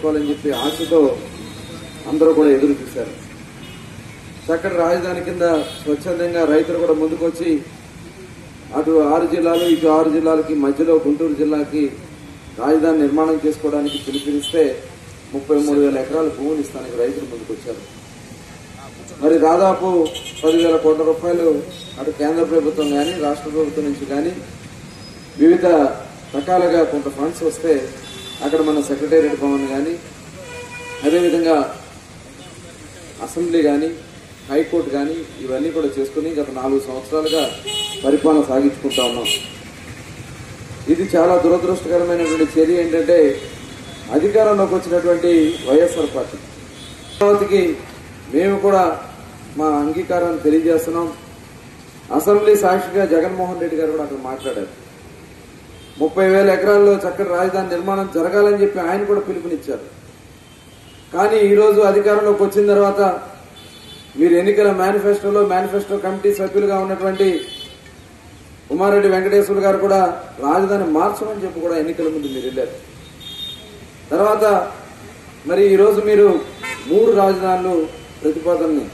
చేసుకోవాలని చెప్పి ఆశతో అందరూ కూడా ఎదురు చూశారు చక్కటి రాజధాని కింద స్వచ్ఛందంగా రైతులు కూడా ముందుకొచ్చి అటు ఆరు జిల్లాలు ఇటు ఆరు జిల్లాలకి మధ్యలో గుంటూరు జిల్లాకి రాజధాని నిర్మాణం చేసుకోవడానికి పిలుపునిస్తే ముప్పై మూడు వేల ఎకరాల భూములు ఇస్తానికి రైతులు ముందుకొచ్చారు మరి దాదాపు పదివేల కోట్ల రూపాయలు అటు కేంద్ర ప్రభుత్వం కానీ రాష్ట్ర ప్రభుత్వం నుంచి కానీ వివిధ రకాలుగా కొంత ఫండ్స్ వస్తే అక్కడ మన సెక్రటేరియట్ భవన్ కానీ అదేవిధంగా అసెంబ్లీ కానీ హైకోర్టు కానీ ఇవన్నీ కూడా చేసుకుని గత నాలుగు సంవత్సరాలుగా పరిపాలన సాగించుకుంటా ఉన్నాం ఇది చాలా దురదృష్టకరమైనటువంటి చర్య ఏంటంటే అధికారంలోకి వచ్చినటువంటి వైఎస్ఆర్ పార్టీ అమరావతికి మేము కూడా మా అంగీకారాన్ని తెలియజేస్తున్నాం అసెంబ్లీ సాక్షిగా జగన్మోహన్ రెడ్డి గారు కూడా అక్కడ మాట్లాడారు ముప్పై వేల ఎకరాల్లో చక్కటి రాజధాని నిర్మాణం జరగాలని చెప్పి ఆయన కూడా పిలుపునిచ్చారు కానీ ఈ రోజు అధికారంలోకి వచ్చిన తర్వాత మీరు ఎన్నికల మేనిఫెస్టోలో మేనిఫెస్టో కమిటీ సభ్యులుగా ఉన్నటువంటి ఉమారెడ్డి వెంకటేశ్వర గారు కూడా రాజధాని మార్చమని చెప్పి కూడా ఎన్నికల ముందు మీరు వెళ్ళారు తర్వాత మరి ఈ రోజు మీరు మూడు రాజధానులు ప్రతిపాదనని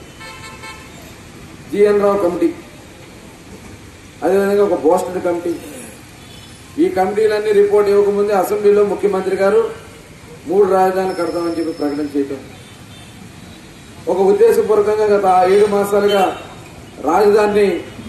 జిఎన్ రావు కమిటీ అదేవిధంగా ఒక బోస్టెడ్ కమిటీ ఈ కమిటీలన్నీ రిపోర్ట్ ఇవ్వకముందే అసెంబ్లీలో ముఖ్యమంత్రి గారు మూడు రాజధానులు కడతామని చెప్పి ప్రకటన చేయటం ఒక ఉద్దేశపూర్వకంగా గత ఏడు మాసాలుగా రాజధానిని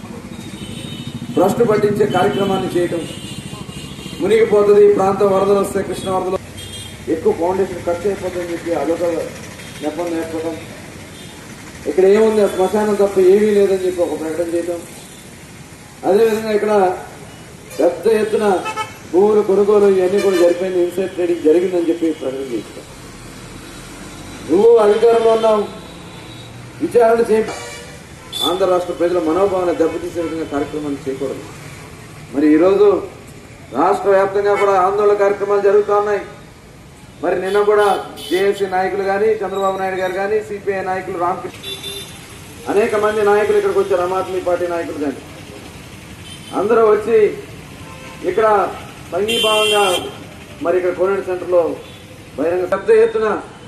భ్రష్టు పట్టించే కార్యక్రమాన్ని చేయటం మునిగిపోతుంది ఈ ప్రాంతం వరదలు వస్తే కృష్ణ వరదలు ఎక్కువ ఫౌండేషన్ ఖర్చు అయిపోతుందని చెప్పి అదొక నెపం నేర్పడం ఇక్కడ ఏముంది ఆ శ్మశానం తప్ప ఏమీ లేదని చెప్పి ఒక ప్రకటన చేయటం అదేవిధంగా ఇక్కడ పెద్ద ఎత్తున భూములు కొనుగోలు ఇవన్నీ కూడా జరిపోయింది ఇన్సైడ్ ట్రేడింగ్ జరిగిందని చెప్పి ప్రకటన చేస్తాం నువ్వు అధికారంలో ఉన్నావు విచారణ చేయ ఆంధ్ర రాష్ట్ర ప్రజల మనోభావాన్ని దెబ్బతీసే విధంగా కార్యక్రమాలు చేయకూడదు మరి ఈరోజు రాష్ట్ర వ్యాప్తంగా కూడా ఆందోళన కార్యక్రమాలు జరుగుతూ ఉన్నాయి మరి నిన్న కూడా జేఏసీ నాయకులు కానీ చంద్రబాబు నాయుడు గారు కానీ సిపిఐ నాయకులు రామకృష్ణ అనేక మంది నాయకులు ఇక్కడికి వచ్చారు ఆమ్ ఆద్మీ పార్టీ నాయకులు కానీ అందరూ వచ్చి ఇక్కడ సంఘీభావంగా మరి ఇక్కడ కోనేటి సెంటర్లో బహిరంగ పెద్ద ఎత్తున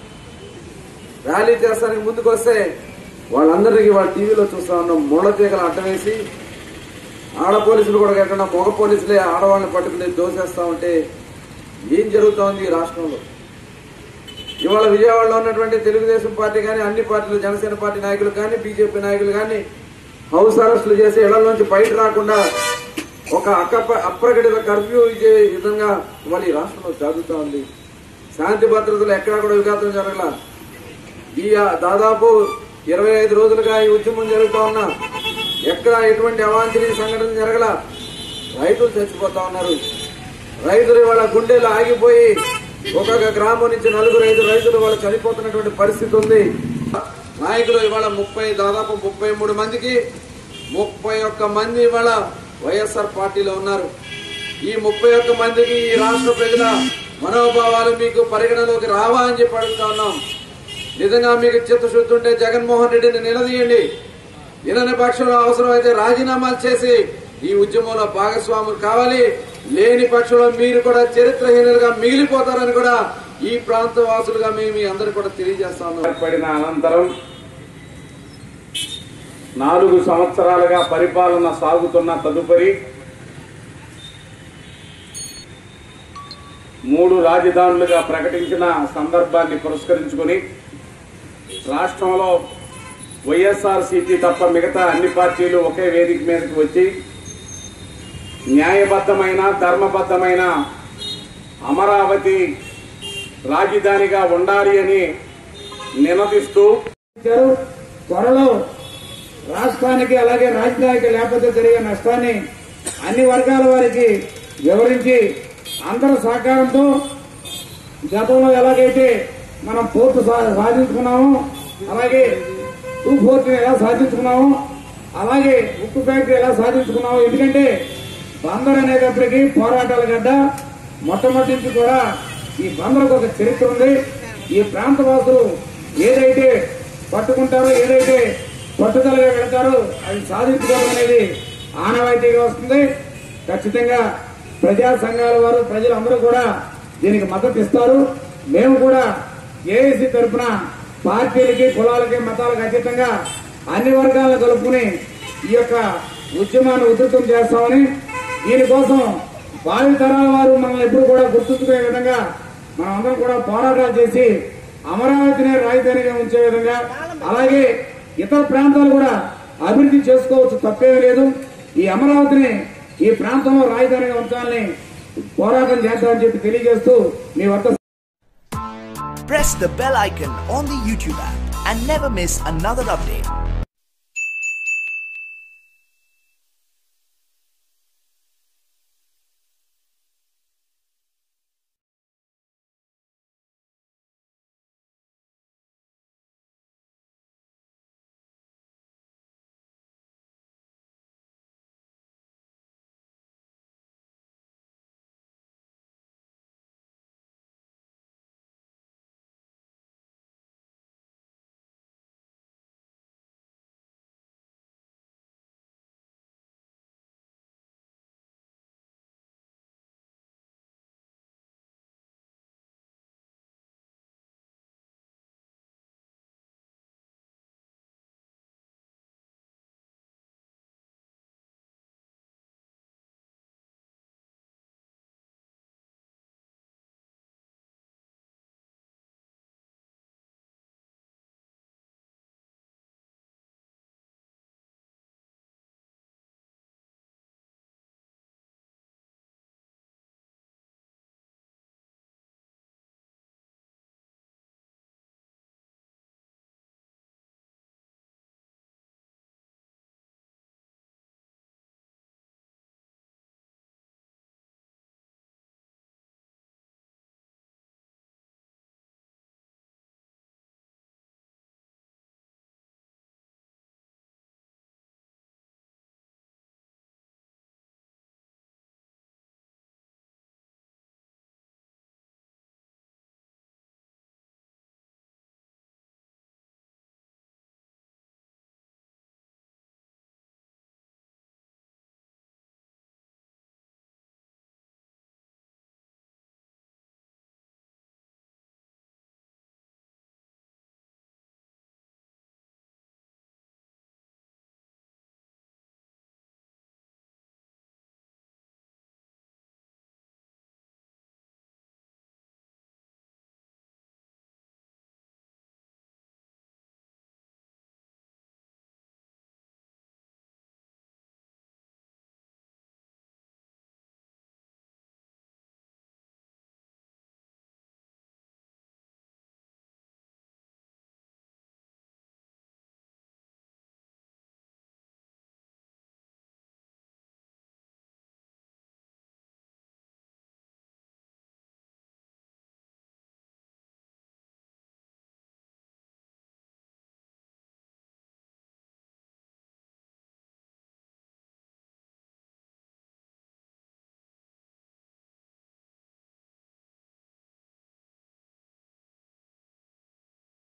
ర్యాలీ చేస్తానికి ముందుకు వస్తే వాళ్ళందరికీ వాళ్ళ టీవీలో చూస్తా ఉన్నాం ముళ్ళ తీగలు అడ్డవేసి ఆడ పోలీసులు కూడా కాకుండా మగ పోలీసులే ఆడవాళ్ళని పట్టుకుని దోసేస్తా ఉంటే ఏం జరుగుతా ఉంది ఈ రాష్ట్రంలో ఇవాళ విజయవాడలో ఉన్నటువంటి తెలుగుదేశం పార్టీ కానీ అన్ని పార్టీలు జనసేన పార్టీ నాయకులు కానీ బీజేపీ నాయకులు కానీ హౌస్ అరెస్టులు చేసి ఇళ్లలోంచి బయట రాకుండా ఒక అక్క అప్రకటిత కర్ఫ్యూ ఇచ్చే విధంగా ఇవాళ ఈ రాష్ట్రంలో జరుగుతూ ఉంది శాంతి భద్రతలు ఎక్కడా కూడా విఘాతం జరగల ఈ దాదాపు ఇరవై ఐదు రోజులుగా ఈ ఉద్యమం జరుగుతూ ఉన్నా ఎక్కడ ఎటువంటి అవాంఛనీయ సంఘటన జరగల రైతులు చచ్చిపోతా ఉన్నారు రైతులు ఇవాళ గుండెలు ఆగిపోయి ఒక్కొక్క గ్రామం నుంచి నలుగురు ఐదు రైతులు వాళ్ళు చనిపోతున్నటువంటి పరిస్థితి ఉంది నాయకులు ఇవాళ ముప్పై దాదాపు ముప్పై మూడు మందికి ముప్పై ఒక్క మంది ఇవాళ వైఎస్ఆర్ పార్టీలో ఉన్నారు ఈ ముప్పై ఒక్క మందికి ఈ రాష్ట్ర ప్రజల మనోభావాలు మీకు పరిగణలోకి రావా అని చెప్పి అడుగుతా ఉన్నాం నిజంగా మీకు చిత్తశుద్ధి ఉంటే జగన్మోహన్ రెడ్డిని నిలదీయండి వినని పక్షంలో అవసరమైతే రాజీనామాలు చేసి ఈ ఉద్యమంలో భాగస్వాములు కావాలి లేని పక్షంలో మీరు కూడా చరిత్రహీనులుగా మిగిలిపోతారని కూడా ఈ ప్రాంత వాసులుగా మేము మీ అందరు కూడా తెలియజేస్తా ఉన్నాం ఏర్పడిన అనంతరం నాలుగు సంవత్సరాలుగా పరిపాలన సాగుతున్న తదుపరి మూడు రాజధానులుగా ప్రకటించిన సందర్భాన్ని పురస్కరించుకుని రాష్ట్రంలో వైఎస్ఆర్సీపీ తప్ప మిగతా అన్ని పార్టీలు ఒకే వేదిక మీదకి వచ్చి న్యాయబద్ధమైన ధర్మబద్ధమైన అమరావతి రాజధానిగా ఉండాలి అని నినదిస్తూ ఇచ్చారు త్వరలో రాష్ట్రానికి అలాగే రాజధానికి లేకపోతే జరిగే నష్టాన్ని అన్ని వర్గాల వారికి వివరించి అందరి సహకారంతో గతంలో ఎలాగైతే మనం పోర్టు సా- సాధించుకున్నామో అలాగే టూ ఫోర్ట్ ఎలా సాధించుకున్నామో అలాగే ఉక్కు ఫ్యాక్టరీ ఎలా సాధించుకున్నామో ఎందుకంటే బందర్ అనేటప్పటికీ పోరాటాల గడ్డ మొట్టమొదటి నుంచి కూడా ఈ బందరకు ఒక చరిత్ర ఉంది ఈ ప్రాంత వాసులు ఏదైతే పట్టుకుంటారో ఏదైతే పట్టుదలగా వెళ్తారో అది సాధించుకోవడం అనేది ఆనవాయితీగా వస్తుంది ఖచ్చితంగా ప్రజా సంఘాల వారు ప్రజలందరూ కూడా దీనికి మద్దతు ఇస్తారు మేము కూడా ఏఐసి తరఫున పార్టీలకి కులాలకి మతాలకు అతీతంగా అన్ని వర్గాలను కలుపుకుని ఈ యొక్క ఉద్యమాన్ని ఉధృతం చేస్తామని దీనికోసం భావి తరాల వారు మనల్ని ఎప్పుడు కూడా గుర్తుంచుకునే విధంగా మనం అందరం కూడా పోరాటాలు చేసి అమరావతిని రాజధానిగా ఉంచే విధంగా అలాగే ఇతర ప్రాంతాలు కూడా అభివృద్ధి చేసుకోవచ్చు తప్పేమీ లేదు ఈ అమరావతిని ఈ ప్రాంతంలో రాజధానిగా ఉంచాలని పోరాటం చేస్తామని చెప్పి తెలియజేస్తూ మీ వద్ద Press the bell icon on the YouTube app and never miss another update.